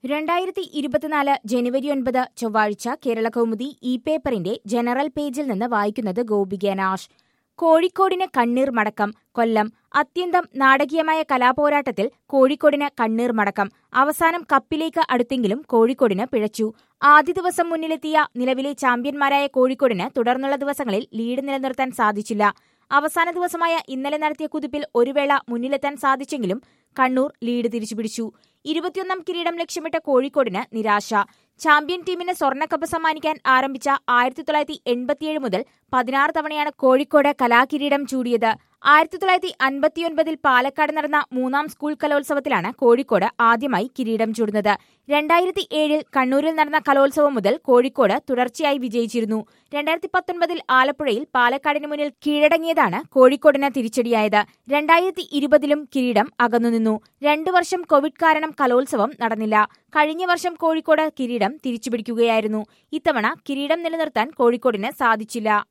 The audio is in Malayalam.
രണ്ടായിരത്തി ഇരുപത്തിനാല് ജനുവരി ഒൻപത് ചൊവ്വാഴ്ച കേരള കൗമുദി ഇ പേപ്പറിന്റെ ജനറൽ പേജിൽ നിന്ന് വായിക്കുന്നത് ഗോപിക നാഷ് കോഴിക്കോടിന് കണ്ണീർ മടക്കം കൊല്ലം അത്യന്തം നാടകീയമായ കലാപോരാട്ടത്തിൽ കോഴിക്കോടിന് കണ്ണീർ മടക്കം അവസാനം കപ്പിലേക്ക് അടുത്തെങ്കിലും കോഴിക്കോടിന് പിഴച്ചു ആദ്യ ദിവസം മുന്നിലെത്തിയ നിലവിലെ ചാമ്പ്യന്മാരായ കോഴിക്കോടിന് തുടർന്നുള്ള ദിവസങ്ങളിൽ ലീഡ് നിലനിർത്താൻ സാധിച്ചില്ല അവസാന ദിവസമായ ഇന്നലെ നടത്തിയ കുതിപ്പിൽ ഒരു വേള മുന്നിലെത്താൻ സാധിച്ചെങ്കിലും കണ്ണൂർ ലീഡ് തിരിച്ചുപിടിച്ചു ഇരുപത്തിയൊന്നാം കിരീടം ലക്ഷ്യമിട്ട കോഴിക്കോടിന് നിരാശ ചാമ്പ്യൻ ടീമിന് സ്വർണ്ണക്കപ്പ് സമ്മാനിക്കാൻ ആരംഭിച്ച ആയിരത്തി തൊള്ളായിരത്തി എൺപത്തിയേഴ് മുതൽ പതിനാറ് തവണയാണ് കോഴിക്കോട് കലാകിരീടം ചൂടിയത് ആയിരത്തി തൊള്ളായിരത്തി അൻപത്തിയൊൻപതിൽ പാലക്കാട് നടന്ന മൂന്നാം സ്കൂൾ കലോത്സവത്തിലാണ് കോഴിക്കോട് ആദ്യമായി കിരീടം ചൂടുന്നത് രണ്ടായിരത്തി ഏഴിൽ കണ്ണൂരിൽ നടന്ന കലോത്സവം മുതൽ കോഴിക്കോട് തുടർച്ചയായി വിജയിച്ചിരുന്നു രണ്ടായിരത്തി പത്തൊൻപതിൽ ആലപ്പുഴയിൽ പാലക്കാടിന് മുന്നിൽ കീഴടങ്ങിയതാണ് കോഴിക്കോടിന് തിരിച്ചടിയായത് രണ്ടായിരത്തി ഇരുപതിലും കിരീടം അകന്നുനിന്നു രണ്ടു വർഷം കോവിഡ് കാരണം കലോത്സവം നടന്നില്ല കഴിഞ്ഞ വർഷം കോഴിക്കോട് കിരീടം തിരിച്ചുപിടിക്കുകയായിരുന്നു ഇത്തവണ കിരീടം നിലനിർത്താൻ കോഴിക്കോടിന് സാധിച്ചില്ല